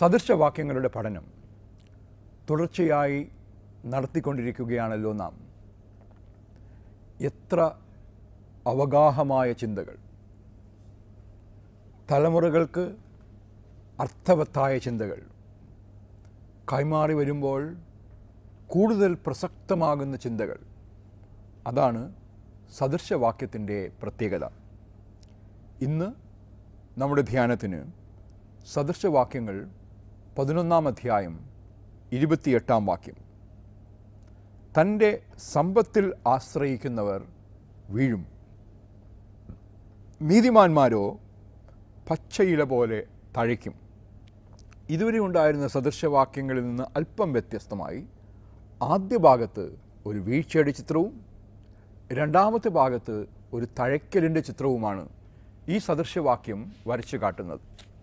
സദൃശവാക്യങ്ങളുടെ പഠനം തുടർച്ചയായി നടത്തിക്കൊണ്ടിരിക്കുകയാണല്ലോ നാം എത്ര അവഗാഹമായ ചിന്തകൾ തലമുറകൾക്ക് അർത്ഥവത്തായ ചിന്തകൾ കൈമാറി വരുമ്പോൾ കൂടുതൽ പ്രസക്തമാകുന്ന ചിന്തകൾ അതാണ് സദൃശവാക്യത്തിൻ്റെ പ്രത്യേകത ഇന്ന് നമ്മുടെ ധ്യാനത്തിന് സദൃശവാക്യങ്ങൾ പതിനൊന്നാം അധ്യായം ഇരുപത്തിയെട്ടാം വാക്യം തൻ്റെ സമ്പത്തിൽ ആശ്രയിക്കുന്നവർ വീഴും നീതിമാന്മാരോ പച്ചയില പോലെ തഴയ്ക്കും ഇതുവരെ ഉണ്ടായിരുന്ന സദൃശവാക്യങ്ങളിൽ നിന്ന് അല്പം വ്യത്യസ്തമായി ആദ്യ ഭാഗത്ത് ഒരു വീഴ്ചയുടെ ചിത്രവും രണ്ടാമത്തെ ഭാഗത്ത് ഒരു തഴയ്ക്കലിൻ്റെ ചിത്രവുമാണ് ഈ സദൃശവാക്യം വരച്ചു കാട്ടുന്നത്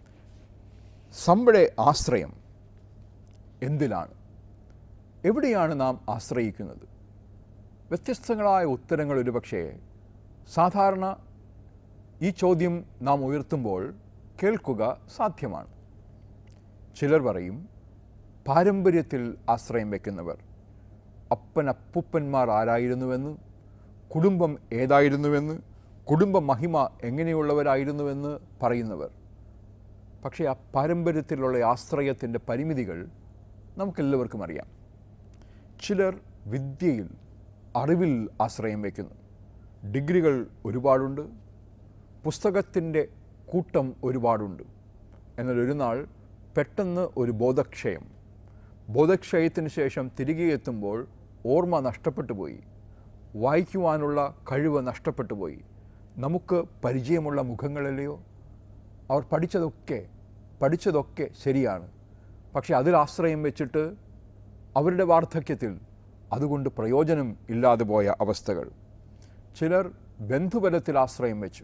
നമ്മുടെ ആശ്രയം എന്തിലാണ് എവിടെയാണ് നാം ആശ്രയിക്കുന്നത് വ്യത്യസ്തങ്ങളായ ഉത്തരങ്ങൾ ഒരുപക്ഷേ സാധാരണ ഈ ചോദ്യം നാം ഉയർത്തുമ്പോൾ കേൾക്കുക സാധ്യമാണ് ചിലർ പറയും പാരമ്പര്യത്തിൽ ആശ്രയം വയ്ക്കുന്നവർ അപ്പൻ അപ്പുപ്പന്മാർ ആരായിരുന്നുവെന്ന് കുടുംബം ഏതായിരുന്നുവെന്ന് കുടുംബ മഹിമ എങ്ങനെയുള്ളവരായിരുന്നുവെന്ന് പറയുന്നവർ പക്ഷേ ആ പാരമ്പര്യത്തിലുള്ള ആശ്രയത്തിൻ്റെ പരിമിതികൾ നമുക്കെല്ലാവർക്കും അറിയാം ചിലർ വിദ്യയിൽ അറിവിൽ ആശ്രയം വയ്ക്കുന്നു ഡിഗ്രികൾ ഒരുപാടുണ്ട് പുസ്തകത്തിൻ്റെ കൂട്ടം ഒരുപാടുണ്ട് എന്നാൽ ഒരു നാൾ പെട്ടെന്ന് ഒരു ബോധക്ഷയം ബോധക്ഷയത്തിന് ശേഷം തിരികെ എത്തുമ്പോൾ ഓർമ്മ നഷ്ടപ്പെട്ടു പോയി വായിക്കുവാനുള്ള കഴിവ് നഷ്ടപ്പെട്ടു പോയി നമുക്ക് പരിചയമുള്ള മുഖങ്ങളല്ലയോ അവർ പഠിച്ചതൊക്കെ പഠിച്ചതൊക്കെ ശരിയാണ് പക്ഷേ അതിൽ ആശ്രയം വെച്ചിട്ട് അവരുടെ വാർദ്ധക്യത്തിൽ അതുകൊണ്ട് പ്രയോജനം ഇല്ലാതെ പോയ അവസ്ഥകൾ ചിലർ ബന്ധുബലത്തിൽ ആശ്രയം വെച്ചു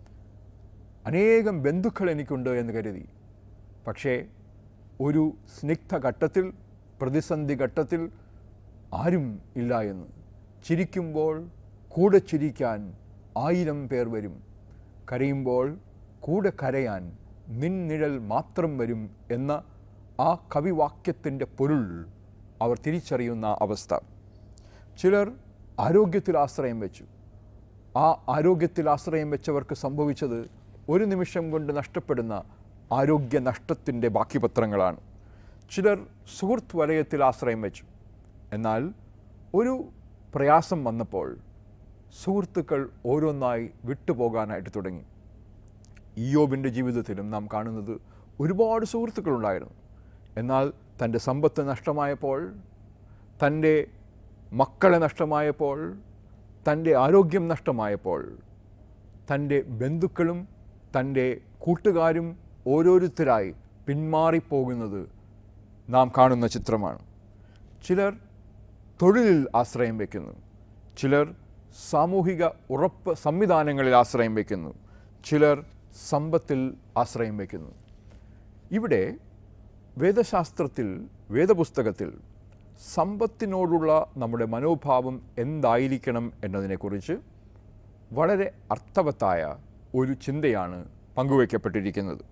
അനേകം ബന്ധുക്കൾ എനിക്കുണ്ട് എന്ന് കരുതി പക്ഷേ ഒരു സ്നിഗ്ധ ഘട്ടത്തിൽ പ്രതിസന്ധി ഘട്ടത്തിൽ ആരും ഇല്ല എന്ന് ചിരിക്കുമ്പോൾ കൂടെ ചിരിക്കാൻ ആയിരം പേർ വരും കരയുമ്പോൾ കൂടെ കരയാൻ നിൻനിഴൽ മാത്രം വരും എന്ന ആ കവിവാക്യത്തിൻ്റെ പൊരുൾ അവർ തിരിച്ചറിയുന്ന അവസ്ഥ ചിലർ ആരോഗ്യത്തിൽ ആശ്രയം വെച്ചു ആ ആരോഗ്യത്തിൽ ആശ്രയം വെച്ചവർക്ക് സംഭവിച്ചത് ഒരു നിമിഷം കൊണ്ട് നഷ്ടപ്പെടുന്ന ആരോഗ്യ നഷ്ടത്തിൻ്റെ ബാക്കിപത്രങ്ങളാണ് ചിലർ സുഹൃത്ത് വലയത്തിൽ ആശ്രയം വെച്ചു എന്നാൽ ഒരു പ്രയാസം വന്നപ്പോൾ സുഹൃത്തുക്കൾ ഓരോന്നായി വിട്ടുപോകാനായിട്ട് തുടങ്ങി ഇയോബിൻ്റെ ജീവിതത്തിലും നാം കാണുന്നത് ഒരുപാട് സുഹൃത്തുക്കളുണ്ടായിരുന്നു എന്നാൽ തൻ്റെ സമ്പത്ത് നഷ്ടമായപ്പോൾ തൻ്റെ മക്കളെ നഷ്ടമായപ്പോൾ തൻ്റെ ആരോഗ്യം നഷ്ടമായപ്പോൾ തൻ്റെ ബന്ധുക്കളും തൻ്റെ കൂട്ടുകാരും ഓരോരുത്തരായി പിന്മാറിപ്പോകുന്നത് നാം കാണുന്ന ചിത്രമാണ് ചിലർ തൊഴിലിൽ ആശ്രയം വയ്ക്കുന്നു ചിലർ സാമൂഹിക ഉറപ്പ് സംവിധാനങ്ങളിൽ ആശ്രയം വയ്ക്കുന്നു ചിലർ സമ്പത്തിൽ ആശ്രയം വയ്ക്കുന്നു ഇവിടെ വേദശാസ്ത്രത്തിൽ വേദപുസ്തകത്തിൽ സമ്പത്തിനോടുള്ള നമ്മുടെ മനോഭാവം എന്തായിരിക്കണം എന്നതിനെക്കുറിച്ച് വളരെ അർത്ഥവത്തായ ഒരു ചിന്തയാണ് പങ്കുവയ്ക്കപ്പെട്ടിരിക്കുന്നത്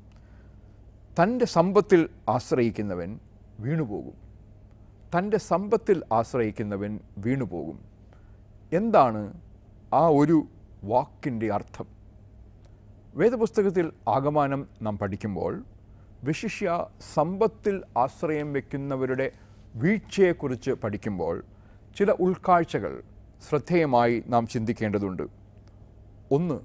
തൻ്റെ സമ്പത്തിൽ ആശ്രയിക്കുന്നവൻ വീണുപോകും തൻ്റെ സമ്പത്തിൽ ആശ്രയിക്കുന്നവൻ വീണുപോകും എന്താണ് ആ ഒരു വാക്കിൻ്റെ അർത്ഥം വേദപുസ്തകത്തിൽ ആഗമാനം നാം പഠിക്കുമ്പോൾ വിശിഷ്യ സമ്പത്തിൽ ആശ്രയം വയ്ക്കുന്നവരുടെ വീഴ്ചയെക്കുറിച്ച് പഠിക്കുമ്പോൾ ചില ഉൾക്കാഴ്ചകൾ ശ്രദ്ധേയമായി നാം ചിന്തിക്കേണ്ടതുണ്ട് ഒന്ന്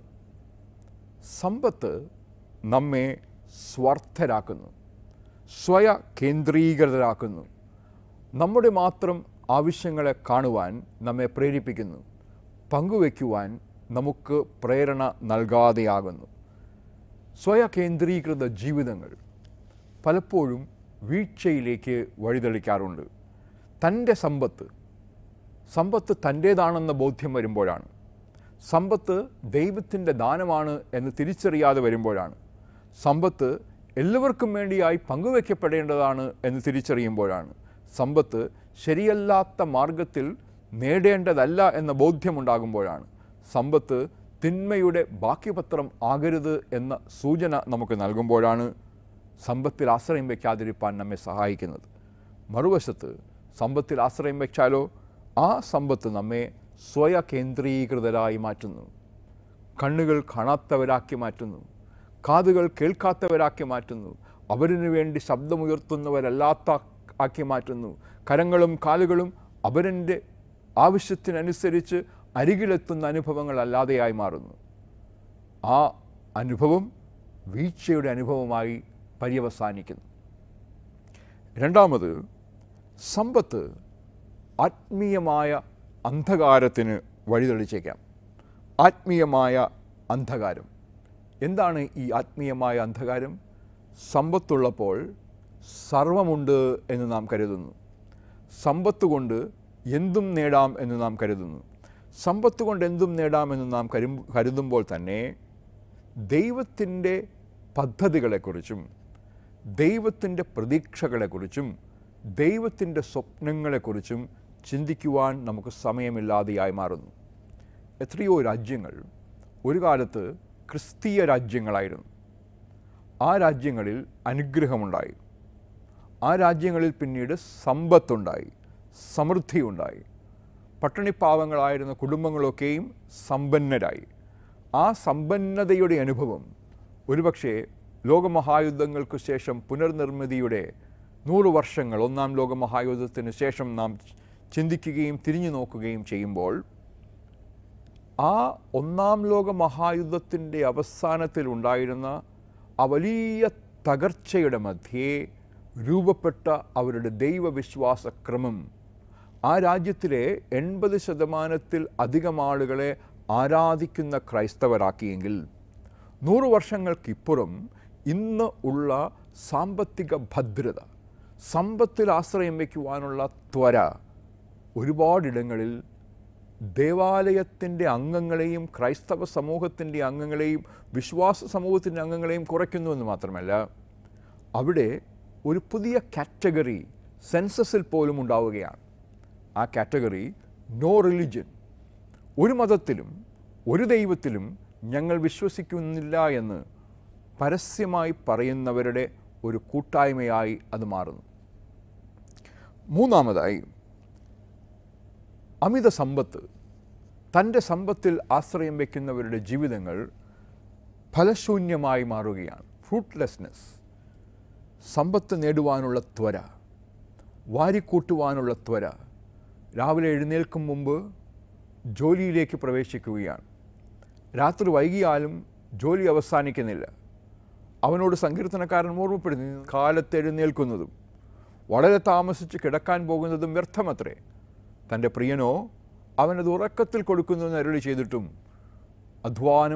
സമ്പത്ത് നമ്മെ സ്വാർത്ഥരാക്കുന്നു സ്വയ കേന്ദ്രീകൃതരാക്കുന്നു നമ്മുടെ മാത്രം ആവശ്യങ്ങളെ കാണുവാൻ നമ്മെ പ്രേരിപ്പിക്കുന്നു പങ്കുവയ്ക്കുവാൻ നമുക്ക് പ്രേരണ നൽകാതെയാകുന്നു സ്വയ കേന്ദ്രീകൃത ജീവിതങ്ങൾ പലപ്പോഴും വീഴ്ചയിലേക്ക് വഴിതെളിക്കാറുണ്ട് തൻ്റെ സമ്പത്ത് സമ്പത്ത് തൻ്റേതാണെന്ന ബോധ്യം വരുമ്പോഴാണ് സമ്പത്ത് ദൈവത്തിൻ്റെ ദാനമാണ് എന്ന് തിരിച്ചറിയാതെ വരുമ്പോഴാണ് സമ്പത്ത് എല്ലാവർക്കും വേണ്ടിയായി പങ്കുവയ്ക്കപ്പെടേണ്ടതാണ് എന്ന് തിരിച്ചറിയുമ്പോഴാണ് സമ്പത്ത് ശരിയല്ലാത്ത മാർഗത്തിൽ നേടേണ്ടതല്ല എന്ന ബോധ്യമുണ്ടാകുമ്പോഴാണ് സമ്പത്ത് തിന്മയുടെ ബാക്കിപത്രം ആകരുത് എന്ന സൂചന നമുക്ക് നൽകുമ്പോഴാണ് സമ്പത്തിൽ ആശ്രയം വയ്ക്കാതിരിക്കാൻ നമ്മെ സഹായിക്കുന്നത് മറുവശത്ത് സമ്പത്തിൽ ആശ്രയം വയ്ച്ചാലോ ആ സമ്പത്ത് നമ്മെ സ്വയ കേന്ദ്രീകൃതരായി മാറ്റുന്നു കണ്ണുകൾ കാണാത്തവരാക്കി മാറ്റുന്നു കാതുകൾ കേൾക്കാത്തവരാക്കി മാറ്റുന്നു അവരിനു വേണ്ടി ശബ്ദമുയർത്തുന്നവരല്ലാത്ത ആക്കി മാറ്റുന്നു കരങ്ങളും കാലുകളും അവരൻ്റെ ആവശ്യത്തിനനുസരിച്ച് അരികിലെത്തുന്ന അനുഭവങ്ങളല്ലാതെയായി മാറുന്നു ആ അനുഭവം വീഴ്ചയുടെ അനുഭവമായി പര്യവസാനിക്കുന്നു രണ്ടാമത് സമ്പത്ത് ആത്മീയമായ അന്ധകാരത്തിന് വഴിതെളിച്ചേക്കാം ആത്മീയമായ അന്ധകാരം എന്താണ് ഈ ആത്മീയമായ അന്ധകാരം സമ്പത്തുള്ളപ്പോൾ സർവമുണ്ട് എന്ന് നാം കരുതുന്നു സമ്പത്ത് കൊണ്ട് എന്തും നേടാം എന്ന് നാം കരുതുന്നു സമ്പത്ത് കൊണ്ട് എന്തും നേടാമെന്ന് നാം കരു കരുതുമ്പോൾ തന്നെ ദൈവത്തിൻ്റെ പദ്ധതികളെക്കുറിച്ചും ദൈവത്തിൻ്റെ പ്രതീക്ഷകളെക്കുറിച്ചും ദൈവത്തിൻ്റെ സ്വപ്നങ്ങളെക്കുറിച്ചും ചിന്തിക്കുവാൻ നമുക്ക് സമയമില്ലാതെയായി മാറുന്നു എത്രയോ രാജ്യങ്ങൾ ഒരു കാലത്ത് ക്രിസ്തീയ രാജ്യങ്ങളായിരുന്നു ആ രാജ്യങ്ങളിൽ അനുഗ്രഹമുണ്ടായി ആ രാജ്യങ്ങളിൽ പിന്നീട് സമ്പത്തുണ്ടായി സമൃദ്ധിയുണ്ടായി പട്ടിണിപ്പാവങ്ങളായിരുന്ന കുടുംബങ്ങളൊക്കെയും സമ്പന്നരായി ആ സമ്പന്നതയുടെ അനുഭവം ഒരുപക്ഷെ ലോകമഹായുദ്ധങ്ങൾക്ക് ശേഷം പുനർനിർമ്മിതിയുടെ നൂറ് വർഷങ്ങൾ ഒന്നാം ലോകമഹായുദ്ധത്തിന് ശേഷം നാം ചിന്തിക്കുകയും തിരിഞ്ഞു നോക്കുകയും ചെയ്യുമ്പോൾ ആ ഒന്നാം ലോക മഹായുദ്ധത്തിൻ്റെ അവസാനത്തിൽ ഉണ്ടായിരുന്ന ആ വലിയ തകർച്ചയുടെ മധ്യേ രൂപപ്പെട്ട അവരുടെ ദൈവവിശ്വാസ ക്രമം ആ രാജ്യത്തിലെ എൺപത് ശതമാനത്തിൽ അധികം ആളുകളെ ആരാധിക്കുന്ന ക്രൈസ്തവരാക്കിയെങ്കിൽ നൂറ് വർഷങ്ങൾക്കിപ്പുറം ഇന്ന് ഉള്ള സാമ്പത്തിക ഭദ്രത സമ്പത്തിൽ ആശ്രയം വയ്ക്കുവാനുള്ള ത്വര ഒരുപാടിടങ്ങളിൽ ദേവാലയത്തിൻ്റെ അംഗങ്ങളെയും ക്രൈസ്തവ സമൂഹത്തിൻ്റെ അംഗങ്ങളെയും വിശ്വാസ സമൂഹത്തിൻ്റെ അംഗങ്ങളെയും കുറയ്ക്കുന്നു എന്ന് മാത്രമല്ല അവിടെ ഒരു പുതിയ കാറ്റഗറി സെൻസസിൽ പോലും ഉണ്ടാവുകയാണ് ആ കാറ്റഗറി നോ റിലിജൻ ഒരു മതത്തിലും ഒരു ദൈവത്തിലും ഞങ്ങൾ വിശ്വസിക്കുന്നില്ല എന്ന് പരസ്യമായി പറയുന്നവരുടെ ഒരു കൂട്ടായ്മയായി അത് മാറുന്നു മൂന്നാമതായി അമിത സമ്പത്ത് തൻ്റെ സമ്പത്തിൽ ആശ്രയം വയ്ക്കുന്നവരുടെ ജീവിതങ്ങൾ ഫലശൂന്യമായി മാറുകയാണ് ഫ്രൂട്ട്ലെസ്നെസ് സമ്പത്ത് നേടുവാനുള്ള ത്വര വാരിക്കൂട്ടുവാനുള്ള ത്വര രാവിലെ എഴുന്നേൽക്കും മുമ്പ് ജോലിയിലേക്ക് പ്രവേശിക്കുകയാണ് രാത്രി വൈകിയാലും ജോലി അവസാനിക്കുന്നില്ല അവനോട് സങ്കീർത്തനക്കാരൻ ഓർമ്മപ്പെടുന്നു കാലത്ത് എഴുന്നേൽക്കുന്നതും വളരെ താമസിച്ച് കിടക്കാൻ പോകുന്നതും വ്യർത്ഥമത്രേ തൻ്റെ പ്രിയനോ അവനത് ഉറക്കത്തിൽ കൊടുക്കുന്നുവെന്ന് അരുളി ചെയ്തിട്ടും അധ്വാനം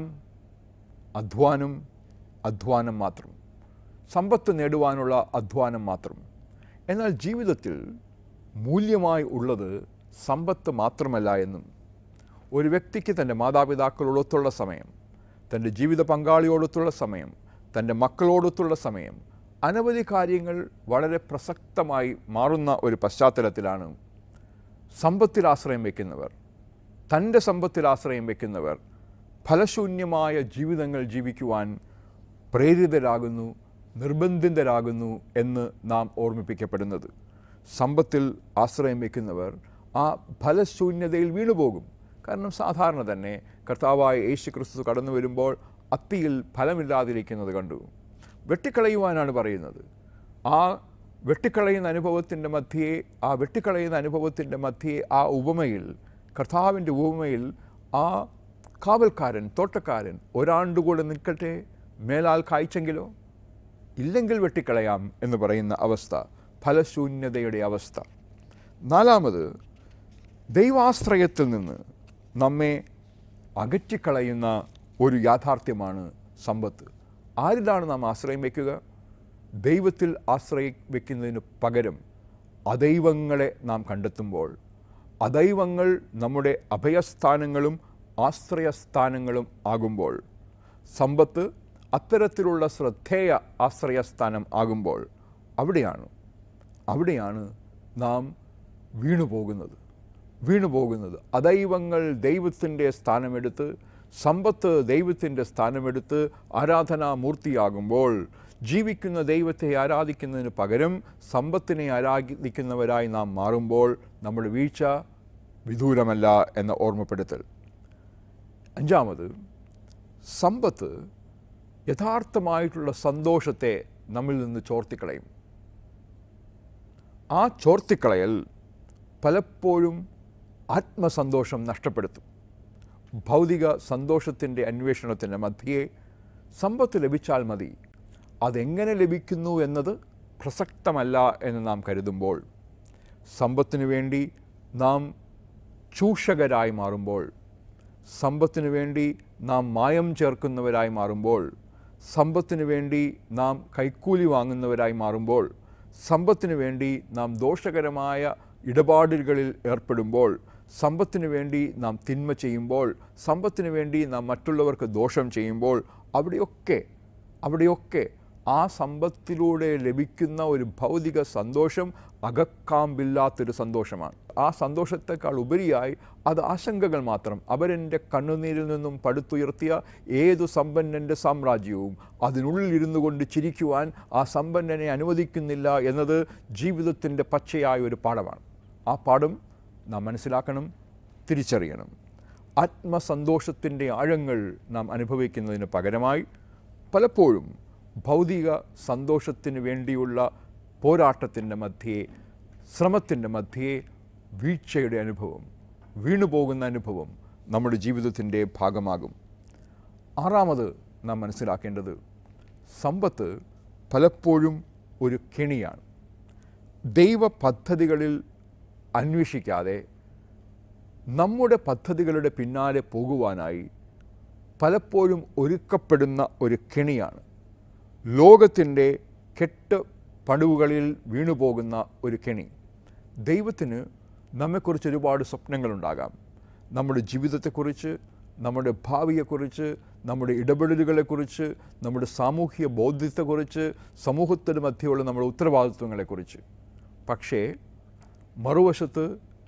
അധ്വാനം അധ്വാനം മാത്രം സമ്പത്ത് നേടുവാനുള്ള അധ്വാനം മാത്രം എന്നാൽ ജീവിതത്തിൽ മൂല്യമായി ഉള്ളത് സമ്പത്ത് മാത്രമല്ല എന്നും ഒരു വ്യക്തിക്ക് തൻ്റെ മാതാപിതാക്കളോടൊത്തുള്ള സമയം തൻ്റെ ജീവിത പങ്കാളിയോടൊത്തുള്ള സമയം തൻ്റെ മക്കളോടൊത്തുള്ള സമയം അനവധി കാര്യങ്ങൾ വളരെ പ്രസക്തമായി മാറുന്ന ഒരു പശ്ചാത്തലത്തിലാണ് സമ്പത്തിൽ ആശ്രയം വയ്ക്കുന്നവർ തൻ്റെ സമ്പത്തിൽ ആശ്രയം വയ്ക്കുന്നവർ ഫലശൂന്യമായ ജീവിതങ്ങൾ ജീവിക്കുവാൻ പ്രേരിതരാകുന്നു നിർബന്ധിതരാകുന്നു എന്ന് നാം ഓർമ്മിപ്പിക്കപ്പെടുന്നത് സമ്പത്തിൽ ആശ്രയം വയ്ക്കുന്നവർ ആ ഫലശൂന്യതയിൽ വീണുപോകും കാരണം സാധാരണ തന്നെ കർത്താവായ യേശു ക്രിസ്തു കടന്നു വരുമ്പോൾ അത്തിയിൽ ഫലമില്ലാതിരിക്കുന്നത് കണ്ടു വെട്ടിക്കളയുവാനാണ് പറയുന്നത് ആ വെട്ടിക്കളയുന്ന അനുഭവത്തിൻ്റെ മധ്യേ ആ വെട്ടിക്കളയുന്ന അനുഭവത്തിൻ്റെ മധ്യേ ആ ഉപമയിൽ കർത്താവിൻ്റെ ഉപമയിൽ ആ കാവൽക്കാരൻ തോട്ടക്കാരൻ ഒരാണ്ടുകൂടെ നിൽക്കട്ടെ മേലാൽ കായ്ച്ചെങ്കിലോ ഇല്ലെങ്കിൽ വെട്ടിക്കളയാം എന്ന് പറയുന്ന അവസ്ഥ ഫലശൂന്യതയുടെ അവസ്ഥ നാലാമത് ദൈവാശ്രയത്തിൽ നിന്ന് നമ്മെ അകറ്റിക്കളയുന്ന ഒരു യാഥാർത്ഥ്യമാണ് സമ്പത്ത് ആരിലാണ് നാം ആശ്രയം വയ്ക്കുക ദൈവത്തിൽ ആശ്രയം വയ്ക്കുന്നതിന് പകരം അദൈവങ്ങളെ നാം കണ്ടെത്തുമ്പോൾ അദൈവങ്ങൾ നമ്മുടെ അഭയസ്ഥാനങ്ങളും ആശ്രയസ്ഥാനങ്ങളും ആകുമ്പോൾ സമ്പത്ത് അത്തരത്തിലുള്ള ശ്രദ്ധേയ ആശ്രയസ്ഥാനം ആകുമ്പോൾ അവിടെയാണ് അവിടെയാണ് നാം വീണുപോകുന്നത് വീണുപോകുന്നത് അദൈവങ്ങൾ ദൈവത്തിൻ്റെ സ്ഥാനമെടുത്ത് സമ്പത്ത് ദൈവത്തിൻ്റെ സ്ഥാനമെടുത്ത് ആരാധനാമൂർത്തിയാകുമ്പോൾ ജീവിക്കുന്ന ദൈവത്തെ ആരാധിക്കുന്നതിന് പകരം സമ്പത്തിനെ ആരാധിക്കുന്നവരായി നാം മാറുമ്പോൾ നമ്മുടെ വീഴ്ച വിദൂരമല്ല എന്ന ഓർമ്മപ്പെടുത്തൽ അഞ്ചാമത് സമ്പത്ത് യഥാർത്ഥമായിട്ടുള്ള സന്തോഷത്തെ നമ്മിൽ നിന്ന് ചോർത്തിക്കളയും ആ ചോർത്തിക്കളയൽ പലപ്പോഴും ആത്മസന്തോഷം നഷ്ടപ്പെടുത്തും ഭൗതിക സന്തോഷത്തിൻ്റെ അന്വേഷണത്തിൻ്റെ മധ്യേ സമ്പത്ത് ലഭിച്ചാൽ മതി അതെങ്ങനെ ലഭിക്കുന്നു എന്നത് പ്രസക്തമല്ല എന്ന് നാം കരുതുമ്പോൾ സമ്പത്തിനു വേണ്ടി നാം ചൂഷകരായി മാറുമ്പോൾ സമ്പത്തിനു വേണ്ടി നാം മായം ചേർക്കുന്നവരായി മാറുമ്പോൾ സമ്പത്തിനു വേണ്ടി നാം കൈക്കൂലി വാങ്ങുന്നവരായി മാറുമ്പോൾ സമ്പത്തിനു വേണ്ടി നാം ദോഷകരമായ ഇടപാടുകളിൽ ഏർപ്പെടുമ്പോൾ സമ്പത്തിനു വേണ്ടി നാം തിന്മ ചെയ്യുമ്പോൾ സമ്പത്തിനു വേണ്ടി നാം മറ്റുള്ളവർക്ക് ദോഷം ചെയ്യുമ്പോൾ അവിടെയൊക്കെ അവിടെയൊക്കെ ആ സമ്പത്തിലൂടെ ലഭിക്കുന്ന ഒരു ഭൗതിക സന്തോഷം അകക്കാമ്പില്ലാത്തൊരു സന്തോഷമാണ് ആ സന്തോഷത്തെക്കാൾ ഉപരിയായി അത് ആശങ്കകൾ മാത്രം അവരെൻ്റെ കണ്ണുനീരിൽ നിന്നും പടുത്തുയർത്തിയ ഏതു സമ്പന്നൻ്റെ സാമ്രാജ്യവും അതിനുള്ളിൽ ഇരുന്നു കൊണ്ട് ചിരിക്കുവാൻ ആ സമ്പന്നനെ അനുവദിക്കുന്നില്ല എന്നത് ജീവിതത്തിൻ്റെ പച്ചയായ ഒരു പാഠമാണ് ആ പാഠം നാം മനസ്സിലാക്കണം തിരിച്ചറിയണം ആത്മസന്തോഷത്തിൻ്റെ ആഴങ്ങൾ നാം അനുഭവിക്കുന്നതിന് പകരമായി പലപ്പോഴും ഭൗതിക സന്തോഷത്തിന് വേണ്ടിയുള്ള പോരാട്ടത്തിൻ്റെ മധ്യേ ശ്രമത്തിൻ്റെ മധ്യേ വീഴ്ചയുടെ അനുഭവം വീണുപോകുന്ന അനുഭവം നമ്മുടെ ജീവിതത്തിൻ്റെ ഭാഗമാകും ആറാമത് നാം മനസ്സിലാക്കേണ്ടത് സമ്പത്ത് പലപ്പോഴും ഒരു കെണിയാണ് ദൈവ പദ്ധതികളിൽ അന്വേഷിക്കാതെ നമ്മുടെ പദ്ധതികളുടെ പിന്നാലെ പോകുവാനായി പലപ്പോഴും ഒരുക്കപ്പെടുന്ന ഒരു കെണിയാണ് ലോകത്തിൻ്റെ കെട്ട് പടുവുകളിൽ വീണുപോകുന്ന ഒരു കെണി ദൈവത്തിന് നമ്മെക്കുറിച്ച് ഒരുപാട് സ്വപ്നങ്ങളുണ്ടാകാം നമ്മുടെ ജീവിതത്തെക്കുറിച്ച് നമ്മുടെ ഭാവിയെക്കുറിച്ച് നമ്മുടെ ഇടപെടലുകളെക്കുറിച്ച് നമ്മുടെ സാമൂഹ്യ ബോധ്യത്തെക്കുറിച്ച് സമൂഹത്തിന് മധ്യയുള്ള നമ്മുടെ ഉത്തരവാദിത്വങ്ങളെക്കുറിച്ച് പക്ഷേ മറുവശത്ത്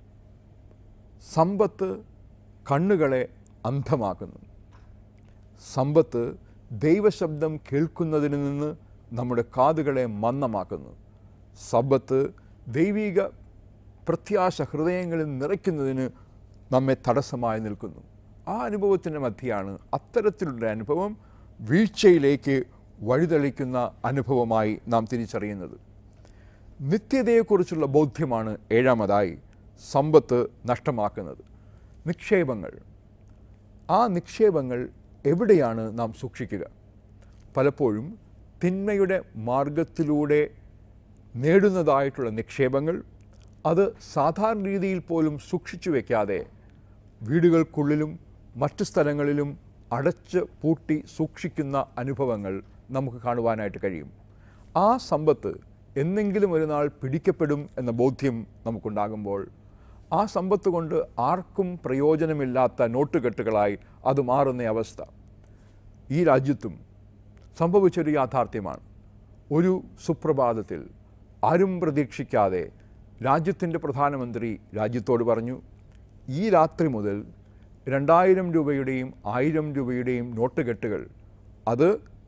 സമ്പത്ത് കണ്ണുകളെ അന്ധമാക്കുന്നു സമ്പത്ത് ദൈവശബ്ദം കേൾക്കുന്നതിൽ നിന്ന് നമ്മുടെ കാതുകളെ മന്ദമാക്കുന്നു സമ്പത്ത് ദൈവിക പ്രത്യാശ ഹൃദയങ്ങളിൽ നിറയ്ക്കുന്നതിന് നമ്മെ തടസ്സമായി നിൽക്കുന്നു ആ അനുഭവത്തിൻ്റെ മധ്യയാണ് അത്തരത്തിലുള്ള അനുഭവം വീഴ്ചയിലേക്ക് വഴിതെളിക്കുന്ന അനുഭവമായി നാം തിരിച്ചറിയുന്നത് നിത്യതയെക്കുറിച്ചുള്ള ബോധ്യമാണ് ഏഴാമതായി സമ്പത്ത് നഷ്ടമാക്കുന്നത് നിക്ഷേപങ്ങൾ ആ നിക്ഷേപങ്ങൾ എവിടെയാണ് നാം സൂക്ഷിക്കുക പലപ്പോഴും തിന്മയുടെ മാർഗത്തിലൂടെ നേടുന്നതായിട്ടുള്ള നിക്ഷേപങ്ങൾ അത് സാധാരണ രീതിയിൽ പോലും സൂക്ഷിച്ചു വയ്ക്കാതെ വീടുകൾക്കുള്ളിലും മറ്റു സ്ഥലങ്ങളിലും അടച്ച് പൂട്ടി സൂക്ഷിക്കുന്ന അനുഭവങ്ങൾ നമുക്ക് കാണുവാനായിട്ട് കഴിയും ആ സമ്പത്ത് എന്നെങ്കിലും ഒരു നാൾ പിടിക്കപ്പെടും എന്ന ബോധ്യം നമുക്കുണ്ടാകുമ്പോൾ ആ സമ്പത്ത് കൊണ്ട് ആർക്കും പ്രയോജനമില്ലാത്ത നോട്ടുകെട്ടുകളായി അത് മാറുന്ന അവസ്ഥ ഈ രാജ്യത്തും സംഭവിച്ചൊരു യാഥാർത്ഥ്യമാണ് ഒരു സുപ്രഭാതത്തിൽ ആരും പ്രതീക്ഷിക്കാതെ രാജ്യത്തിൻ്റെ പ്രധാനമന്ത്രി രാജ്യത്തോട് പറഞ്ഞു ഈ രാത്രി മുതൽ രണ്ടായിരം രൂപയുടെയും ആയിരം രൂപയുടെയും നോട്ടുകെട്ടുകൾ അത്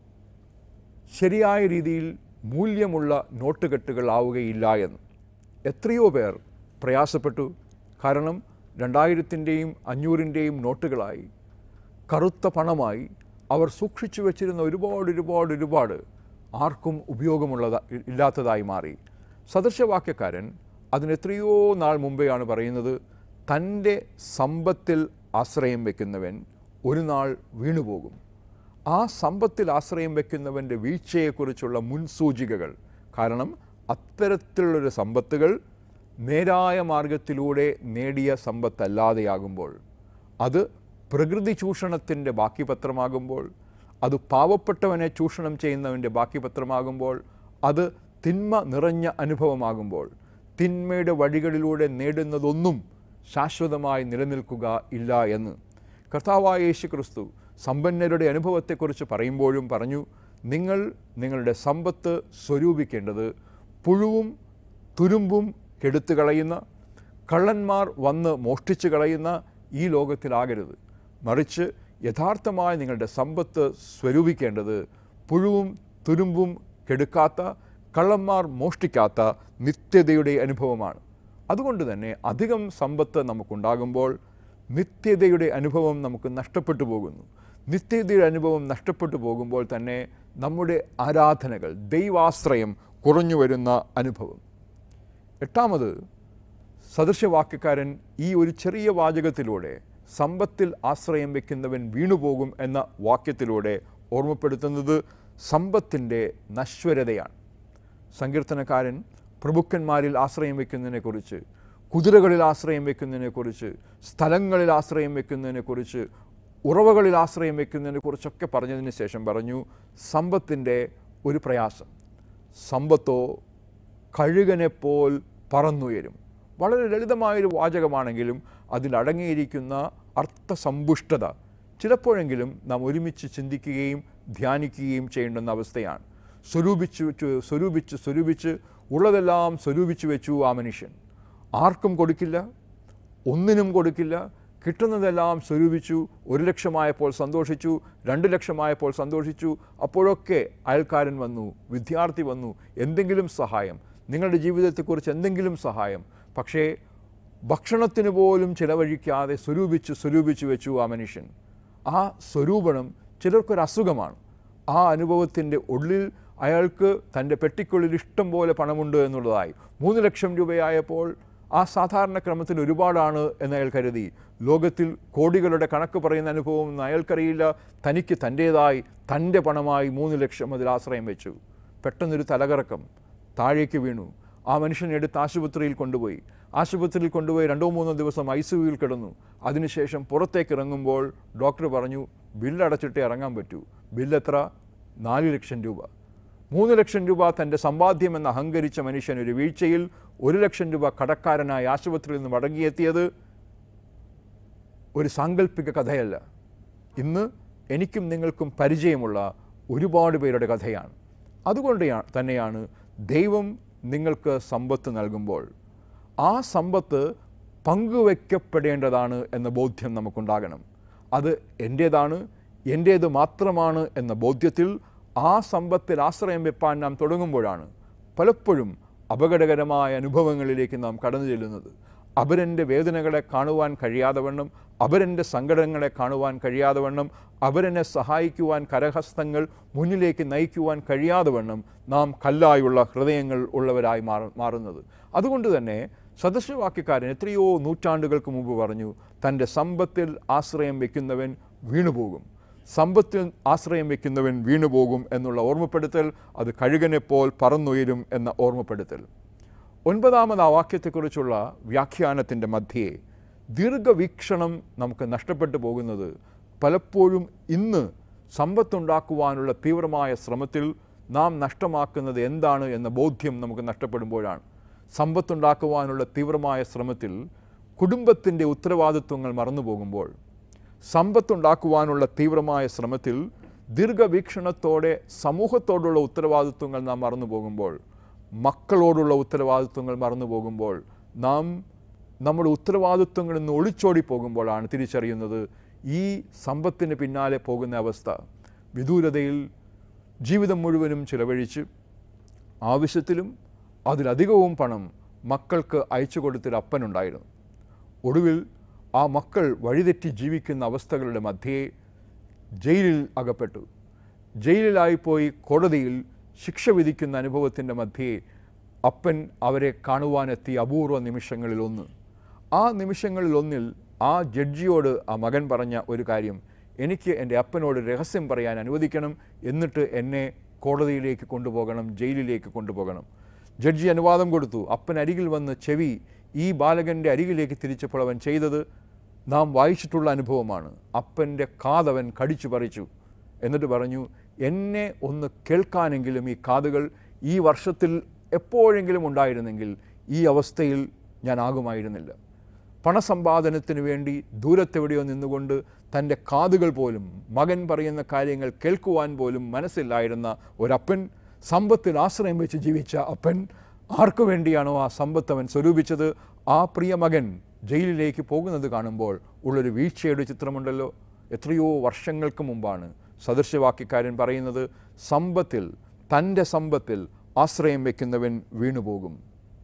ശരിയായ രീതിയിൽ മൂല്യമുള്ള നോട്ടുകെട്ടുകൾ ആവുകയില്ല എന്ന് എത്രയോ പേർ പ്രയാസപ്പെട്ടു കാരണം രണ്ടായിരത്തിൻ്റെയും അഞ്ഞൂറിൻ്റെയും നോട്ടുകളായി കറുത്ത പണമായി അവർ സൂക്ഷിച്ചു വച്ചിരുന്ന ഒരുപാട് ഒരുപാട് ഒരുപാട് ആർക്കും ഉപയോഗമുള്ളത ഇല്ലാത്തതായി മാറി സദൃശവാക്യക്കാരൻ അതിന് എത്രയോ നാൾ മുമ്പെയാണ് പറയുന്നത് തൻ്റെ സമ്പത്തിൽ ആശ്രയം വയ്ക്കുന്നവൻ ഒരു നാൾ വീണുപോകും ആ സമ്പത്തിൽ ആശ്രയം വയ്ക്കുന്നവൻ്റെ വീഴ്ചയെക്കുറിച്ചുള്ള മുൻസൂചികകൾ കാരണം അത്തരത്തിലുള്ളൊരു സമ്പത്തുകൾ നേരായ മാർഗത്തിലൂടെ നേടിയ സമ്പത്തല്ലാതെയാകുമ്പോൾ അത് പ്രകൃതി ചൂഷണത്തിൻ്റെ ബാക്കി പത്രമാകുമ്പോൾ അത് പാവപ്പെട്ടവനെ ചൂഷണം ചെയ്യുന്നവൻ്റെ ബാക്കി പത്രമാകുമ്പോൾ അത് തിന്മ നിറഞ്ഞ അനുഭവമാകുമ്പോൾ തിന്മയുടെ വഴികളിലൂടെ നേടുന്നതൊന്നും ശാശ്വതമായി നിലനിൽക്കുക ഇല്ല എന്ന് കർത്താവായ യേശു ക്രിസ്തു സമ്പന്നരുടെ അനുഭവത്തെക്കുറിച്ച് പറയുമ്പോഴും പറഞ്ഞു നിങ്ങൾ നിങ്ങളുടെ സമ്പത്ത് സ്വരൂപിക്കേണ്ടത് പുഴുവും തുരുമ്പും കെടുത്തു കളയുന്ന കള്ളന്മാർ വന്ന് മോഷ്ടിച്ചു കളയുന്ന ഈ ലോകത്തിലാകരുത് മറിച്ച് യഥാർത്ഥമായി നിങ്ങളുടെ സമ്പത്ത് സ്വരൂപിക്കേണ്ടത് പുഴുവും തുരുമ്പും കെടുക്കാത്ത കള്ളന്മാർ മോഷ്ടിക്കാത്ത നിത്യതയുടെ അനുഭവമാണ് അതുകൊണ്ട് തന്നെ അധികം സമ്പത്ത് നമുക്കുണ്ടാകുമ്പോൾ നിത്യതയുടെ അനുഭവം നമുക്ക് നഷ്ടപ്പെട്ടു പോകുന്നു നിത്യതയുടെ അനുഭവം നഷ്ടപ്പെട്ടു പോകുമ്പോൾ തന്നെ നമ്മുടെ ആരാധനകൾ ദൈവാശ്രയം കുറഞ്ഞു വരുന്ന അനുഭവം എട്ടാമത് സദൃശവാക്യക്കാരൻ ഈ ഒരു ചെറിയ വാചകത്തിലൂടെ സമ്പത്തിൽ ആശ്രയം വയ്ക്കുന്നവൻ വീണുപോകും എന്ന വാക്യത്തിലൂടെ ഓർമ്മപ്പെടുത്തുന്നത് സമ്പത്തിൻ്റെ നശ്വരതയാണ് സങ്കീർത്തനക്കാരൻ പ്രഭുക്കന്മാരിൽ ആശ്രയം വയ്ക്കുന്നതിനെക്കുറിച്ച് കുതിരകളിൽ ആശ്രയം വയ്ക്കുന്നതിനെക്കുറിച്ച് സ്ഥലങ്ങളിൽ ആശ്രയം വയ്ക്കുന്നതിനെക്കുറിച്ച് ഉറവകളിൽ ആശ്രയം വയ്ക്കുന്നതിനെക്കുറിച്ചൊക്കെ പറഞ്ഞതിന് ശേഷം പറഞ്ഞു സമ്പത്തിൻ്റെ ഒരു പ്രയാസം സമ്പത്തോ കഴുകനെപ്പോൽ പറന്നുയരും വളരെ ലളിതമായൊരു വാചകമാണെങ്കിലും അതിലടങ്ങിയിരിക്കുന്ന അർത്ഥസമ്പുഷ്ടത ചിലപ്പോഴെങ്കിലും നാം ഒരുമിച്ച് ചിന്തിക്കുകയും ധ്യാനിക്കുകയും ചെയ്യേണ്ടുന്ന അവസ്ഥയാണ് സ്വരൂപിച്ച് വെച്ച് സ്വരൂപിച്ച് സ്വരൂപിച്ച് ഉള്ളതെല്ലാം സ്വരൂപിച്ച് വെച്ചു ആ മനുഷ്യൻ ആർക്കും കൊടുക്കില്ല ഒന്നിനും കൊടുക്കില്ല കിട്ടുന്നതെല്ലാം സ്വരൂപിച്ചു ഒരു ലക്ഷമായപ്പോൾ സന്തോഷിച്ചു രണ്ട് ലക്ഷമായപ്പോൾ സന്തോഷിച്ചു അപ്പോഴൊക്കെ അയൽക്കാരൻ വന്നു വിദ്യാർത്ഥി വന്നു എന്തെങ്കിലും സഹായം നിങ്ങളുടെ ജീവിതത്തെക്കുറിച്ച് എന്തെങ്കിലും സഹായം പക്ഷേ ഭക്ഷണത്തിന് പോലും ചിലവഴിക്കാതെ സ്വരൂപിച്ച് സ്വരൂപിച്ച് വെച്ചു ആ മനുഷ്യൻ ആ സ്വരൂപണം ചിലർക്കൊരു അസുഖമാണ് ആ അനുഭവത്തിൻ്റെ ഉള്ളിൽ അയാൾക്ക് തൻ്റെ പെട്ടിക്കുള്ളിൽ ഇഷ്ടം പോലെ പണമുണ്ട് എന്നുള്ളതായി മൂന്ന് ലക്ഷം രൂപയായപ്പോൾ ആ സാധാരണ ക്രമത്തിൽ ഒരുപാടാണ് എന്ന് അയാൾ കരുതി ലോകത്തിൽ കോടികളുടെ കണക്ക് പറയുന്ന അനുഭവം ഒന്നും അയാൾക്കറിയില്ല തനിക്ക് തൻ്റേതായി തൻ്റെ പണമായി മൂന്ന് ലക്ഷം അതിൽ ആശ്രയം വെച്ചു പെട്ടെന്നൊരു തലകറക്കം താഴേക്ക് വീണു ആ മനുഷ്യനെ എടുത്ത് ആശുപത്രിയിൽ കൊണ്ടുപോയി ആശുപത്രിയിൽ കൊണ്ടുപോയി രണ്ടോ മൂന്നോ ദിവസം ഐ സി യുവിൽ കിടന്നു അതിനുശേഷം പുറത്തേക്ക് ഇറങ്ങുമ്പോൾ ഡോക്ടർ പറഞ്ഞു ബില്ലടച്ചിട്ടേ ഇറങ്ങാൻ പറ്റൂ ബില്ലെത്ര നാല് ലക്ഷം രൂപ മൂന്ന് ലക്ഷം രൂപ തൻ്റെ സമ്പാദ്യമെന്ന് അഹങ്കരിച്ച മനുഷ്യൻ ഒരു വീഴ്ചയിൽ ഒരു ലക്ഷം രൂപ കടക്കാരനായി ആശുപത്രിയിൽ നിന്ന് മടങ്ങിയെത്തിയത് ഒരു സാങ്കല്പിക കഥയല്ല ഇന്ന് എനിക്കും നിങ്ങൾക്കും പരിചയമുള്ള ഒരുപാട് പേരുടെ കഥയാണ് അതുകൊണ്ട് യാ- തന്നെയാണ് ദൈവം നിങ്ങൾക്ക് സമ്പത്ത് നൽകുമ്പോൾ ആ സമ്പത്ത് പങ്കുവയ്ക്കപ്പെടേണ്ടതാണ് എന്ന ബോധ്യം നമുക്കുണ്ടാകണം അത് എൻ്റേതാണ് എൻ്റേത് മാത്രമാണ് എന്ന ബോധ്യത്തിൽ ആ സമ്പത്തിൽ ആശ്രയം വെപ്പാൻ നാം തുടങ്ങുമ്പോഴാണ് പലപ്പോഴും അപകടകരമായ അനുഭവങ്ങളിലേക്ക് നാം കടന്നു ചെല്ലുന്നത് അവരെൻ്റെ വേദനകളെ കാണുവാൻ കഴിയാതെ വണ്ണം അവരെൻ്റെ സങ്കടങ്ങളെ കാണുവാൻ കഴിയാതെ വണ്ണം അവരെന്നെ സഹായിക്കുവാൻ കരഹസ്തങ്ങൾ മുന്നിലേക്ക് നയിക്കുവാൻ കഴിയാതെ വണ്ണം നാം കല്ലായുള്ള ഹൃദയങ്ങൾ ഉള്ളവരായി മാറ മാറുന്നത് അതുകൊണ്ട് തന്നെ സദസ്യവാക്യക്കാരൻ എത്രയോ നൂറ്റാണ്ടുകൾക്ക് മുമ്പ് പറഞ്ഞു തൻ്റെ സമ്പത്തിൽ ആശ്രയം വയ്ക്കുന്നവൻ വീണുപോകും സമ്പത്തിൽ ആശ്രയം വയ്ക്കുന്നവൻ വീണുപോകും എന്നുള്ള ഓർമ്മപ്പെടുത്തൽ അത് കഴുകനെപ്പോൽ പറന്നുയരും എന്ന ഓർമ്മപ്പെടുത്തൽ ഒൻപതാമത് ആ വാക്യത്തെക്കുറിച്ചുള്ള വ്യാഖ്യാനത്തിൻ്റെ മധ്യേ ദീർഘവീക്ഷണം നമുക്ക് നഷ്ടപ്പെട്ടു പോകുന്നത് പലപ്പോഴും ഇന്ന് സമ്പത്തുണ്ടാക്കുവാനുള്ള തീവ്രമായ ശ്രമത്തിൽ നാം നഷ്ടമാക്കുന്നത് എന്താണ് എന്ന ബോധ്യം നമുക്ക് നഷ്ടപ്പെടുമ്പോഴാണ് സമ്പത്തുണ്ടാക്കുവാനുള്ള തീവ്രമായ ശ്രമത്തിൽ കുടുംബത്തിൻ്റെ ഉത്തരവാദിത്വങ്ങൾ മറന്നു പോകുമ്പോൾ സമ്പത്തുണ്ടാക്കുവാനുള്ള തീവ്രമായ ശ്രമത്തിൽ ദീർഘവീക്ഷണത്തോടെ സമൂഹത്തോടുള്ള ഉത്തരവാദിത്വങ്ങൾ നാം മറന്നു പോകുമ്പോൾ മക്കളോടുള്ള ഉത്തരവാദിത്വങ്ങൾ മറന്നു പോകുമ്പോൾ നാം നമ്മുടെ ഉത്തരവാദിത്വങ്ങളിൽ നിന്ന് ഒളിച്ചോടി പോകുമ്പോഴാണ് തിരിച്ചറിയുന്നത് ഈ സമ്പത്തിന് പിന്നാലെ പോകുന്ന അവസ്ഥ വിദൂരതയിൽ ജീവിതം മുഴുവനും ചിലവഴിച്ച് ആവശ്യത്തിലും അതിലധികവും പണം മക്കൾക്ക് അയച്ചു കൊടുത്തൊരു അപ്പനുണ്ടായിരുന്നു ഒടുവിൽ ആ മക്കൾ വഴിതെറ്റി ജീവിക്കുന്ന അവസ്ഥകളുടെ മധ്യേ ജയിലിൽ അകപ്പെട്ടു ജയിലിലായിപ്പോയി കോടതിയിൽ ശിക്ഷ വിധിക്കുന്ന അനുഭവത്തിൻ്റെ മധ്യേ അപ്പൻ അവരെ കാണുവാനെത്തിയ അപൂർവ നിമിഷങ്ങളിൽ ഒന്ന് ആ നിമിഷങ്ങളിൽ ഒന്നിൽ ആ ജഡ്ജിയോട് ആ മകൻ പറഞ്ഞ ഒരു കാര്യം എനിക്ക് എൻ്റെ അപ്പനോട് രഹസ്യം പറയാൻ അനുവദിക്കണം എന്നിട്ട് എന്നെ കോടതിയിലേക്ക് കൊണ്ടുപോകണം ജയിലിലേക്ക് കൊണ്ടുപോകണം ജഡ്ജി അനുവാദം കൊടുത്തു അപ്പൻ അരികിൽ വന്ന് ചെവി ഈ ബാലകൻ്റെ അരികിലേക്ക് തിരിച്ചപ്പോൾ അവൻ ചെയ്തത് നാം വായിച്ചിട്ടുള്ള അനുഭവമാണ് അപ്പൻ്റെ കാതവൻ കടിച്ചു പറിച്ചു എന്നിട്ട് പറഞ്ഞു എന്നെ ഒന്ന് കേൾക്കാനെങ്കിലും ഈ കാതുകൾ ഈ വർഷത്തിൽ എപ്പോഴെങ്കിലും ഉണ്ടായിരുന്നെങ്കിൽ ഈ അവസ്ഥയിൽ ഞാൻ ആകുമായിരുന്നില്ല പണസമ്പാദനത്തിന് വേണ്ടി ദൂരത്തെവിടെയോ നിന്നുകൊണ്ട് തൻ്റെ കാതുകൾ പോലും മകൻ പറയുന്ന കാര്യങ്ങൾ കേൾക്കുവാൻ പോലും മനസ്സില്ലായിരുന്ന ഒരപ്പൻ സമ്പത്തിൽ ആശ്രയം വെച്ച് ജീവിച്ച അപ്പൻ ആർക്കു വേണ്ടിയാണോ ആ സമ്പത്ത് അവൻ സ്വരൂപിച്ചത് ആ പ്രിയ മകൻ ജയിലിലേക്ക് പോകുന്നത് കാണുമ്പോൾ ഉള്ളൊരു വീഴ്ചയുടെ ചിത്രമുണ്ടല്ലോ എത്രയോ വർഷങ്ങൾക്ക് മുമ്പാണ് സദൃശവാക്യക്കാരൻ പറയുന്നത് സമ്പത്തിൽ തൻ്റെ സമ്പത്തിൽ ആശ്രയം വയ്ക്കുന്നവൻ വീണുപോകും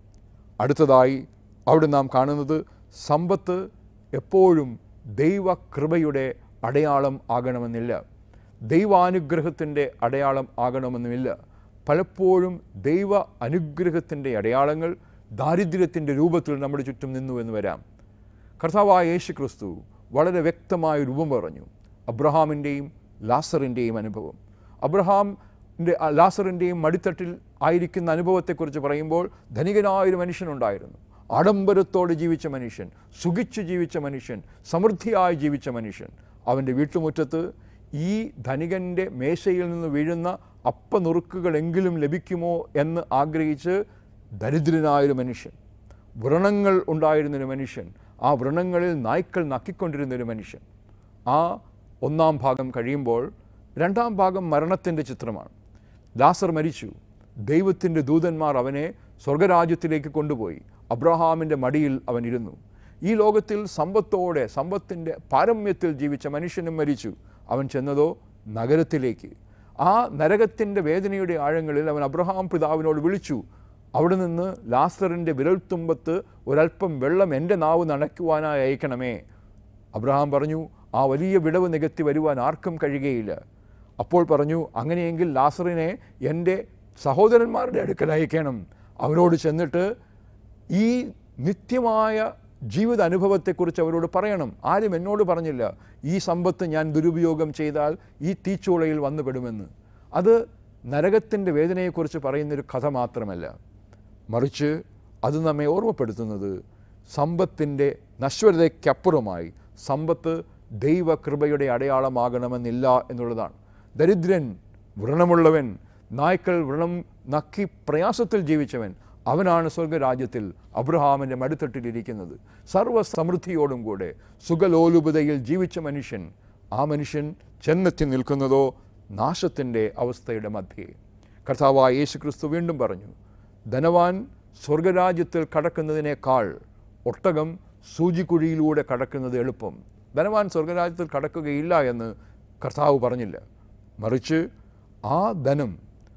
അടുത്തതായി അവിടെ നാം കാണുന്നത് സമ്പത്ത് എപ്പോഴും ദൈവകൃപയുടെ അടയാളം ആകണമെന്നില്ല ദൈവാനുഗ്രഹത്തിൻ്റെ അടയാളം ആകണമെന്നുമില്ല പലപ്പോഴും ദൈവ അനുഗ്രഹത്തിൻ്റെ അടയാളങ്ങൾ ദാരിദ്ര്യത്തിൻ്റെ രൂപത്തിൽ നമ്മുടെ ചുറ്റും നിന്നു എന്ന് വരാം കർത്താവായ യേശു ക്രിസ്തു വളരെ വ്യക്തമായ രൂപം പറഞ്ഞു അബ്രഹാമിൻ്റെയും ലാസറിൻ്റെയും അനുഭവം അബ്രഹാമിൻ്റെ ലാസറിൻ്റെയും മടിത്തട്ടിൽ ആയിരിക്കുന്ന അനുഭവത്തെക്കുറിച്ച് പറയുമ്പോൾ ധനികനായൊരു മനുഷ്യനുണ്ടായിരുന്നു ആഡംബരത്തോടെ ജീവിച്ച മനുഷ്യൻ സുഖിച്ച് ജീവിച്ച മനുഷ്യൻ സമൃദ്ധിയായി ജീവിച്ച മനുഷ്യൻ അവൻ്റെ വീട്ടുമുറ്റത്ത് ഈ ധനികൻ്റെ മേശയിൽ നിന്ന് വീഴുന്ന അപ്പനുറുക്കുകളെങ്കിലും ലഭിക്കുമോ എന്ന് ആഗ്രഹിച്ച് ദരിദ്രനായൊരു മനുഷ്യൻ വ്രണങ്ങൾ ഉണ്ടായിരുന്നൊരു മനുഷ്യൻ ആ വ്രണങ്ങളിൽ നായ്ക്കൾ നക്കിക്കൊണ്ടിരുന്നൊരു മനുഷ്യൻ ആ ഒന്നാം ഭാഗം കഴിയുമ്പോൾ രണ്ടാം ഭാഗം മരണത്തിൻ്റെ ചിത്രമാണ് ലാസർ മരിച്ചു ദൈവത്തിൻ്റെ ദൂതന്മാർ അവനെ സ്വർഗരാജ്യത്തിലേക്ക് കൊണ്ടുപോയി അബ്രഹാമിൻ്റെ മടിയിൽ അവൻ ഇരുന്നു ഈ ലോകത്തിൽ സമ്പത്തോടെ സമ്പത്തിൻ്റെ പാരമ്യത്തിൽ ജീവിച്ച മനുഷ്യനും മരിച്ചു അവൻ ചെന്നതോ നഗരത്തിലേക്ക് ആ നരകത്തിൻ്റെ വേദനയുടെ ആഴങ്ങളിൽ അവൻ അബ്രഹാം പിതാവിനോട് വിളിച്ചു അവിടെ നിന്ന് ലാസറിൻ്റെ വിരൽത്തുമ്പത്ത് ഒരല്പം വെള്ളം എൻ്റെ നാവ് നനയ്ക്കുവാനായി അയക്കണമേ അബ്രഹാം പറഞ്ഞു ആ വലിയ വിടവ് നികത്തി വരുവാൻ ആർക്കും കഴിയുകയില്ല അപ്പോൾ പറഞ്ഞു അങ്ങനെയെങ്കിൽ ലാസറിനെ എൻ്റെ സഹോദരന്മാരുടെ അടുക്കൽ അയക്കണം അവരോട് ചെന്നിട്ട് ഈ നിത്യമായ ജീവിത അനുഭവത്തെക്കുറിച്ച് അവരോട് പറയണം ആരും എന്നോട് പറഞ്ഞില്ല ഈ സമ്പത്ത് ഞാൻ ദുരുപയോഗം ചെയ്താൽ ഈ തീച്ചൂളയിൽ വന്നുപെടുമെന്ന് അത് നരകത്തിൻ്റെ വേദനയെക്കുറിച്ച് പറയുന്നൊരു കഥ മാത്രമല്ല മറിച്ച് അത് നമ്മെ ഓർമ്മപ്പെടുത്തുന്നത് സമ്പത്തിൻ്റെ നശ്വരതയ്ക്കപ്പുറമായി സമ്പത്ത് ദൈവകൃപയുടെ അടയാളമാകണമെന്നില്ല എന്നുള്ളതാണ് ദരിദ്രൻ വ്രണമുള്ളവൻ നായ്ക്കൾ വ്രണം നക്കി പ്രയാസത്തിൽ ജീവിച്ചവൻ അവനാണ് സ്വർഗരാജ്യത്തിൽ അബ്രഹാമിൻ്റെ മടുത്തട്ടിലിരിക്കുന്നത് സർവ്വ സമൃദ്ധിയോടും കൂടെ സുഖലോലുപതയിൽ ജീവിച്ച മനുഷ്യൻ ആ മനുഷ്യൻ ചെന്നെത്തി നിൽക്കുന്നതോ നാശത്തിൻ്റെ അവസ്ഥയുടെ മധ്യേ കർത്താവായ യേശു ക്രിസ്തു വീണ്ടും പറഞ്ഞു ധനവാൻ സ്വർഗരാജ്യത്തിൽ കടക്കുന്നതിനേക്കാൾ ഒട്ടകം സൂചിക്കുഴിയിലൂടെ കടക്കുന്നത് എളുപ്പം ധനവാൻ സ്വർഗരാജ്യത്തിൽ കടക്കുകയില്ല എന്ന് കർത്താവ് പറഞ്ഞില്ല മറിച്ച് ആ ധനം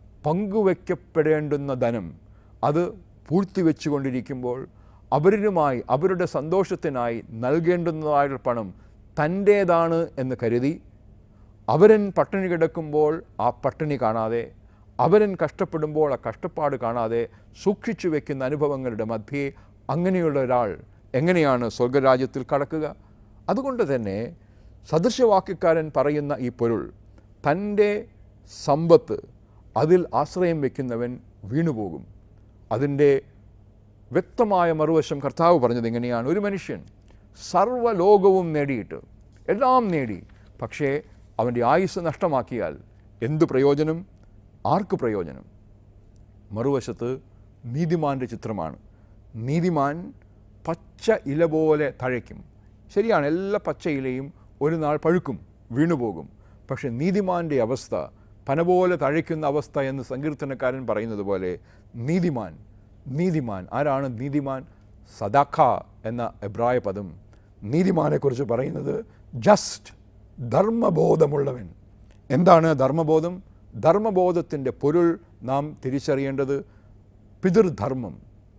പങ്കുവയ്ക്കപ്പെടേണ്ടുന്ന ധനം അത് പൂഴ്ത്തിവെച്ചുകൊണ്ടിരിക്കുമ്പോൾ അവരുമായി അവരുടെ സന്തോഷത്തിനായി നൽകേണ്ടുന്നതായ പണം തൻ്റേതാണ് എന്ന് കരുതി അവരൻ പട്ടിണി കിടക്കുമ്പോൾ ആ പട്ടിണി കാണാതെ അവരൻ കഷ്ടപ്പെടുമ്പോൾ ആ കഷ്ടപ്പാട് കാണാതെ സൂക്ഷിച്ചു വെക്കുന്ന അനുഭവങ്ങളുടെ മധ്യേ അങ്ങനെയുള്ള ഒരാൾ എങ്ങനെയാണ് സ്വർഗരാജ്യത്തിൽ കടക്കുക അതുകൊണ്ട് തന്നെ സദൃശവാക്യക്കാരൻ പറയുന്ന ഈ പൊരുൾ തൻ്റെ സമ്പത്ത് അതിൽ ആശ്രയം വയ്ക്കുന്നവൻ വീണുപോകും അതിൻ്റെ വ്യക്തമായ മറുവശം കർത്താവ് പറഞ്ഞത് എങ്ങനെയാണ് ഒരു മനുഷ്യൻ സർവ്വലോകവും നേടിയിട്ട് എല്ലാം നേടി പക്ഷേ അവൻ്റെ ആയുസ് നഷ്ടമാക്കിയാൽ എന്തു പ്രയോജനം ആർക്ക് പ്രയോജനം മറുവശത്ത് നീതിമാൻ്റെ ചിത്രമാണ് നീതിമാൻ പച്ച ഇല പോലെ തഴയ്ക്കും ശരിയാണ് എല്ലാ പച്ച ഇലയും ഒരു നാൾ പഴുക്കും വീണുപോകും പക്ഷെ നീതിമാൻ്റെ അവസ്ഥ പന പോലെ തഴയ്ക്കുന്ന അവസ്ഥ എന്ന് സങ്കീർത്തനക്കാരൻ പറയുന്നത് പോലെ നീതിമാൻ നീതിമാൻ ആരാണ് നീതിമാൻ സദാഖ എന്ന എബ്രായ പദം നീതിമാനെക്കുറിച്ച് പറയുന്നത് ജസ്റ്റ് ധർമ്മബോധമുള്ളവൻ എന്താണ് ധർമ്മബോധം ധർമ്മബോധത്തിൻ്റെ പൊരുൾ നാം തിരിച്ചറിയേണ്ടത് പിതൃധർമ്മം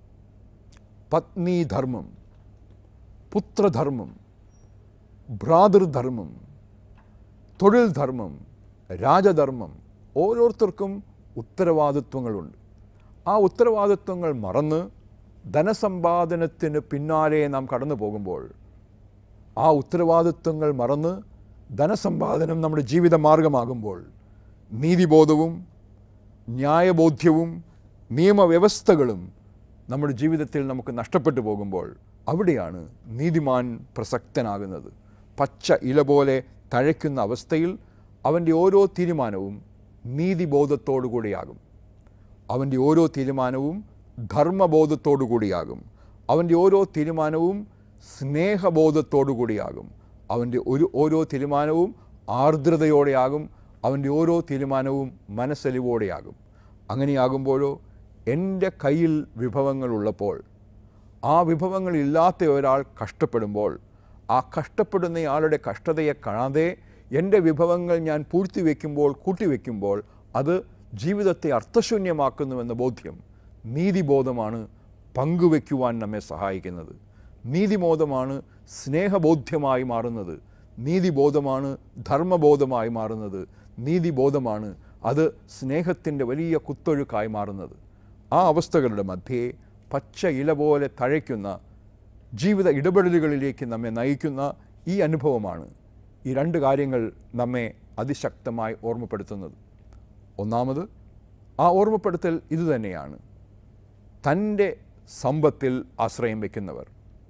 പത്നീധർമ്മം പുത്രധർമ്മം ഭ്രാതൃധർമ്മം തൊഴിൽ ധർമ്മം രാജധർമ്മം ഓരോരുത്തർക്കും ഉത്തരവാദിത്വങ്ങളുണ്ട് ആ ഉത്തരവാദിത്വങ്ങൾ മറന്ന് ധനസമ്പാദനത്തിന് പിന്നാലെ നാം കടന്നു പോകുമ്പോൾ ആ ഉത്തരവാദിത്വങ്ങൾ മറന്ന് ധനസമ്പാദനം നമ്മുടെ ജീവിത മാർഗമാകുമ്പോൾ നീതിബോധവും ന്യായബോധ്യവും നിയമവ്യവസ്ഥകളും നമ്മുടെ ജീവിതത്തിൽ നമുക്ക് നഷ്ടപ്പെട്ടു പോകുമ്പോൾ അവിടെയാണ് നീതിമാൻ പ്രസക്തനാകുന്നത് പച്ച ഇല പോലെ തഴയ്ക്കുന്ന അവസ്ഥയിൽ അവൻ്റെ ഓരോ തീരുമാനവും നീതിബോധത്തോടു കൂടിയാകും അവൻ്റെ ഓരോ തീരുമാനവും ധർമ്മബോധത്തോടു കൂടിയാകും അവൻ്റെ ഓരോ തീരുമാനവും സ്നേഹബോധത്തോടു കൂടിയാകും അവൻ്റെ ഒരു ഓരോ തീരുമാനവും ആർദ്രതയോടെയാകും അവൻ്റെ ഓരോ തീരുമാനവും മനസ്സലിവോടെയാകും അങ്ങനെയാകുമ്പോഴോ എൻ്റെ കയ്യിൽ വിഭവങ്ങളുള്ളപ്പോൾ ആ വിഭവങ്ങളില്ലാത്ത ഒരാൾ കഷ്ടപ്പെടുമ്പോൾ ആ കഷ്ടപ്പെടുന്നയാളുടെ കഷ്ടതയെ കാണാതെ എൻ്റെ വിഭവങ്ങൾ ഞാൻ പൂഴ്ത്തിവെക്കുമ്പോൾ കൂട്ടിവെക്കുമ്പോൾ അത് ജീവിതത്തെ അർത്ഥശൂന്യമാക്കുന്നുവെന്ന ബോധ്യം നീതിബോധമാണ് പങ്കുവയ്ക്കുവാൻ നമ്മെ സഹായിക്കുന്നത് നീതിബോധമാണ് സ്നേഹബോധ്യമായി മാറുന്നത് നീതിബോധമാണ് ധർമ്മബോധമായി മാറുന്നത് നീതിബോധമാണ് അത് സ്നേഹത്തിൻ്റെ വലിയ കുത്തൊഴുക്കായി മാറുന്നത് ആ അവസ്ഥകളുടെ മധ്യേ പച്ച ഇല പോലെ തഴയ്ക്കുന്ന ജീവിത ഇടപെടലുകളിലേക്ക് നമ്മെ നയിക്കുന്ന ഈ അനുഭവമാണ് ഈ രണ്ട് കാര്യങ്ങൾ നമ്മെ അതിശക്തമായി ഓർമ്മപ്പെടുത്തുന്നത് ഒന്നാമത് ആ ഓർമ്മപ്പെടുത്തൽ ഇതുതന്നെയാണ് തൻ്റെ സമ്പത്തിൽ ആശ്രയം വയ്ക്കുന്നവർ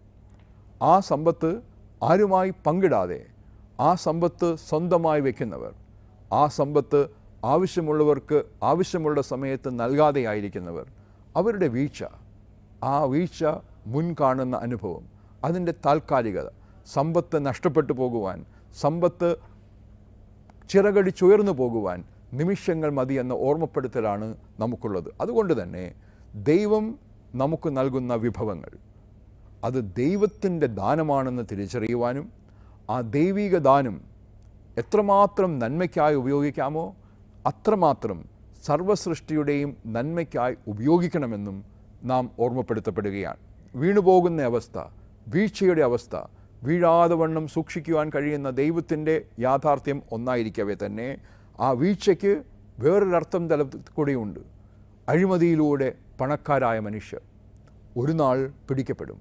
ആ സമ്പത്ത് ആരുമായി പങ്കിടാതെ ആ സമ്പത്ത് സ്വന്തമായി വയ്ക്കുന്നവർ ആ സമ്പത്ത് ആവശ്യമുള്ളവർക്ക് ആവശ്യമുള്ള സമയത്ത് നൽകാതെയായിരിക്കുന്നവർ അവരുടെ വീഴ്ച ആ വീഴ്ച മുൻകാണുന്ന അനുഭവം അതിൻ്റെ താൽക്കാലികത സമ്പത്ത് നഷ്ടപ്പെട്ടു പോകുവാൻ സമ്പത്ത് ചിറകടിച്ചുയർന്നു പോകുവാൻ നിമിഷങ്ങൾ മതി എന്ന ഓർമ്മപ്പെടുത്തലാണ് നമുക്കുള്ളത് അതുകൊണ്ട് തന്നെ ദൈവം നമുക്ക് നൽകുന്ന വിഭവങ്ങൾ അത് ദൈവത്തിൻ്റെ ദാനമാണെന്ന് തിരിച്ചറിയുവാനും ആ ദൈവിക ദാനം എത്രമാത്രം നന്മയ്ക്കായി ഉപയോഗിക്കാമോ അത്രമാത്രം സർവസൃഷ്ടിയുടെയും നന്മയ്ക്കായി ഉപയോഗിക്കണമെന്നും നാം ഓർമ്മപ്പെടുത്തപ്പെടുകയാണ് വീണുപോകുന്ന അവസ്ഥ വീഴ്ചയുടെ അവസ്ഥ വീഴാതെ വണ്ണം സൂക്ഷിക്കുവാൻ കഴിയുന്ന ദൈവത്തിൻ്റെ യാഥാർത്ഥ്യം ഒന്നായിരിക്കവേ തന്നെ ആ വീഴ്ചയ്ക്ക് വേറൊരർത്ഥം തല കൂടിയുണ്ട് അഴിമതിയിലൂടെ പണക്കാരായ മനുഷ്യർ ഒരു നാൾ പിടിക്കപ്പെടും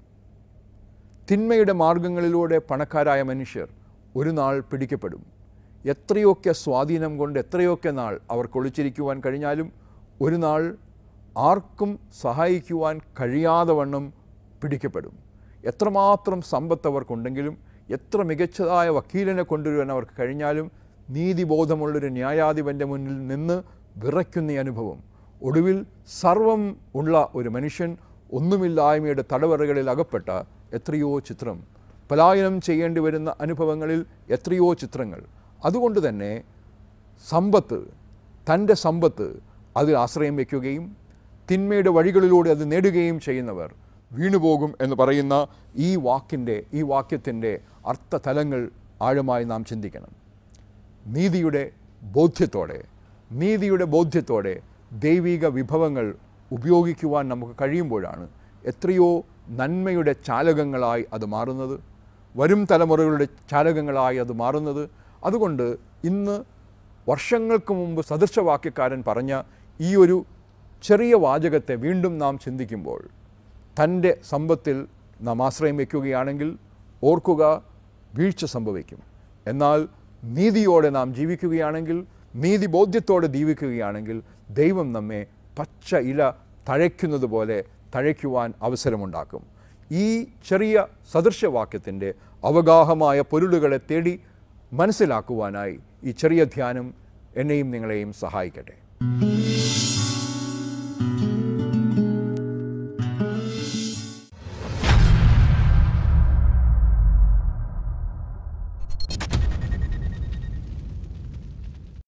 തിന്മയുടെ മാർഗങ്ങളിലൂടെ പണക്കാരായ മനുഷ്യർ ഒരു നാൾ പിടിക്കപ്പെടും എത്രയൊക്കെ സ്വാധീനം കൊണ്ട് എത്രയൊക്കെ നാൾ അവർക്ക് ഒളിച്ചിരിക്കുവാൻ കഴിഞ്ഞാലും ഒരു നാൾ ആർക്കും സഹായിക്കുവാൻ കഴിയാതെ വണ്ണം പിടിക്കപ്പെടും എത്രമാത്രം സമ്പത്ത് അവർക്കുണ്ടെങ്കിലും എത്ര മികച്ചതായ വക്കീലിനെ കൊണ്ടുവരുവാൻ അവർക്ക് കഴിഞ്ഞാലും നീതിബോധമുള്ളൊരു ന്യായാധിപൻ്റെ മുന്നിൽ നിന്ന് വിറയ്ക്കുന്ന ഈ അനുഭവം ഒടുവിൽ സർവം ഉള്ള ഒരു മനുഷ്യൻ ഒന്നുമില്ലായ്മയുടെ തടവറകളിൽ അകപ്പെട്ട എത്രയോ ചിത്രം പലായനം ചെയ്യേണ്ടി വരുന്ന അനുഭവങ്ങളിൽ എത്രയോ ചിത്രങ്ങൾ അതുകൊണ്ട് തന്നെ സമ്പത്ത് തൻ്റെ സമ്പത്ത് അതിൽ ആശ്രയം വയ്ക്കുകയും തിന്മയുടെ വഴികളിലൂടെ അത് നേടുകയും ചെയ്യുന്നവർ വീണുപോകും എന്ന് പറയുന്ന ഈ വാക്കിൻ്റെ ഈ വാക്യത്തിൻ്റെ അർത്ഥതലങ്ങൾ ആഴമായി നാം ചിന്തിക്കണം നീതിയുടെ ബോധ്യത്തോടെ നീതിയുടെ ബോധ്യത്തോടെ ദൈവിക വിഭവങ്ങൾ ഉപയോഗിക്കുവാൻ നമുക്ക് കഴിയുമ്പോഴാണ് എത്രയോ നന്മയുടെ ചാലകങ്ങളായി അത് മാറുന്നത് വരും തലമുറകളുടെ ചാലകങ്ങളായി അത് മാറുന്നത് അതുകൊണ്ട് ഇന്ന് വർഷങ്ങൾക്ക് മുമ്പ് സദൃശവാക്യക്കാരൻ പറഞ്ഞ ഈ ഒരു ചെറിയ വാചകത്തെ വീണ്ടും നാം ചിന്തിക്കുമ്പോൾ തൻ്റെ സമ്പത്തിൽ നാം ആശ്രയം വയ്ക്കുകയാണെങ്കിൽ ഓർക്കുക വീഴ്ച സംഭവിക്കും എന്നാൽ നീതിയോടെ നാം ജീവിക്കുകയാണെങ്കിൽ നീതിബോധ്യത്തോടെ ജീവിക്കുകയാണെങ്കിൽ ദൈവം നമ്മെ പച്ച ഇല തഴയ്ക്കുന്നത് പോലെ തഴയ്ക്കുവാൻ അവസരമുണ്ടാക്കും ഈ ചെറിയ സദൃശവാക്യത്തിൻ്റെ അവഗാഹമായ പൊരുളുകളെ തേടി മനസ്സിലാക്കുവാനായി ഈ ചെറിയ ധ്യാനം എന്നെയും നിങ്ങളെയും സഹായിക്കട്ടെ